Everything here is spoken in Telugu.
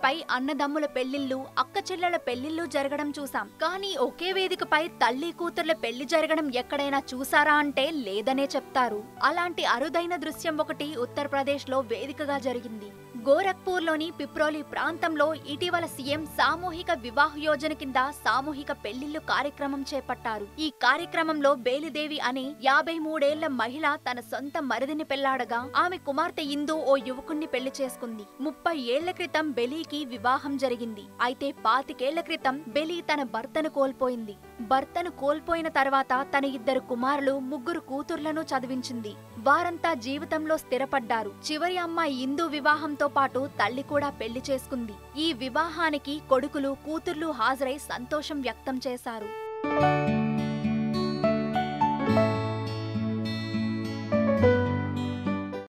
వేదికపై అన్నదమ్ముల పెళ్లిళ్లు అక్క చెల్లెల పెళ్లిళ్లు జరగడం చూసాం కానీ ఒకే వేదికపై తల్లి కూతుర్ల పెళ్లి జరగడం ఎక్కడైనా చూసారా అంటే లేదనే చెప్తారు అలాంటి అరుదైన దృశ్యం ఒకటి ఉత్తరప్రదేశ్ లో వేదికగా జరిగింది గోరఖ్పూర్లోని పిప్రోలి ప్రాంతంలో ఇటీవల సీఎం సామూహిక వివాహ యోజన కింద సామూహిక పెళ్లిళ్లు కార్యక్రమం చేపట్టారు ఈ కార్యక్రమంలో బేలిదేవి అనే యాభై మూడేళ్ల మహిళ తన సొంత మరిదిని పెళ్లాడగా ఆమె కుమార్తె ఇందు ఓ యువకుణ్ణి పెళ్లి చేసుకుంది ముప్పై ఏళ్ల క్రితం బెలీకి వివాహం జరిగింది అయితే పాతికేళ్ల క్రితం బెలి తన భర్తను కోల్పోయింది భర్తను కోల్పోయిన తర్వాత తన ఇద్దరు కుమారులు ముగ్గురు కూతుర్లను చదివించింది వారంతా జీవితంలో స్థిరపడ్డారు చివరి అమ్మాయి ఇందు వివాహంతో పాటు తల్లి కూడా పెళ్లి చేసుకుంది ఈ వివాహానికి కొడుకులు కూతుర్లు హాజరై సంతోషం వ్యక్తం చేశారు